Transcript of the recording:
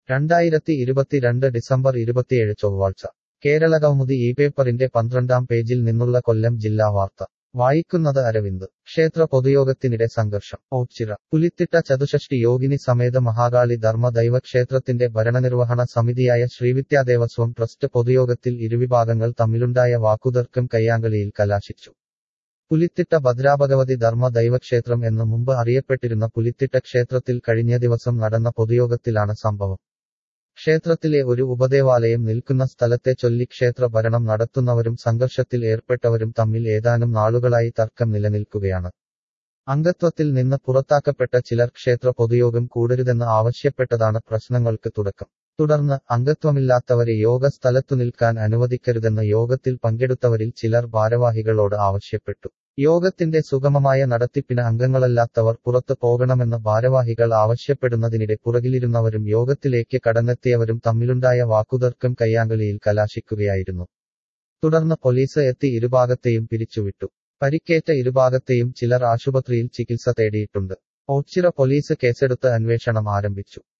രണ്ടായിരത്തി ഇരുപത്തിരണ്ട് ഡിസംബർ ഇരുപത്തിയേഴ് ചൊവ്വാഴ്ച കേരള കൗമുദി ഈ പേപ്പറിന്റെ പന്ത്രണ്ടാം പേജിൽ നിന്നുള്ള കൊല്ലം ജില്ലാ വാർത്ത വായിക്കുന്നത് അരവിന്ദ് ക്ഷേത്ര പൊതുയോഗത്തിനിടെ സംഘർഷം ഓച്ചിറ പുലിത്തിട്ട ചതുഷഷ്ടി യോഗിനി സമേത മഹാകാളി ധർമ്മ ദൈവക്ഷേത്രത്തിന്റെ ഭരണനിർവഹണ സമിതിയായ ശ്രീവിദ്യാദേവസ്വം ട്രസ്റ്റ് പൊതുയോഗത്തിൽ ഇരുവിഭാഗങ്ങൾ തമ്മിലുണ്ടായ വാക്കുതർക്കം കയ്യാങ്കളിയിൽ കലാശിച്ചു പുലിത്തിട്ട ഭദ്രാഭഗവതി ധർമ്മ ദൈവക്ഷേത്രം എന്ന് മുമ്പ് അറിയപ്പെട്ടിരുന്ന പുലിത്തിട്ട ക്ഷേത്രത്തിൽ കഴിഞ്ഞ ദിവസം നടന്ന പൊതുയോഗത്തിലാണ് സംഭവം ക്ഷേത്രത്തിലെ ഒരു ഉപദേവാലയം നിൽക്കുന്ന സ്ഥലത്തെ ചൊല്ലി ക്ഷേത്ര ഭരണം നടത്തുന്നവരും സംഘർഷത്തിൽ ഏർപ്പെട്ടവരും തമ്മിൽ ഏതാനും നാളുകളായി തർക്കം നിലനിൽക്കുകയാണ് അംഗത്വത്തിൽ നിന്ന് പുറത്താക്കപ്പെട്ട ചിലർ ക്ഷേത്ര പൊതുയോഗം കൂടരുതെന്ന് ആവശ്യപ്പെട്ടതാണ് പ്രശ്നങ്ങൾക്ക് തുടക്കം തുടർന്ന് അംഗത്വമില്ലാത്തവരെ യോഗ സ്ഥലത്തു നിൽക്കാൻ അനുവദിക്കരുതെന്ന് യോഗത്തിൽ പങ്കെടുത്തവരിൽ ചിലർ ഭാരവാഹികളോട് ആവശ്യപ്പെട്ടു യോഗത്തിന്റെ സുഗമമായ നടത്തിപ്പിന് അംഗങ്ങളല്ലാത്തവർ പുറത്തു പോകണമെന്ന് ഭാരവാഹികൾ ആവശ്യപ്പെടുന്നതിനിടെ പുറകിലിരുന്നവരും യോഗത്തിലേക്ക് കടന്നെത്തിയവരും തമ്മിലുണ്ടായ വാക്കുതർക്കം കയ്യാങ്കളിയിൽ കലാശിക്കുകയായിരുന്നു തുടർന്ന് പോലീസ് എത്തി ഇരുഭാഗത്തെയും പിരിച്ചുവിട്ടു പരിക്കേറ്റ ഇരുഭാഗത്തെയും ചിലർ ആശുപത്രിയിൽ ചികിത്സ തേടിയിട്ടുണ്ട് ഓച്ചിറ പോലീസ് കേസെടുത്ത് അന്വേഷണം ആരംഭിച്ചു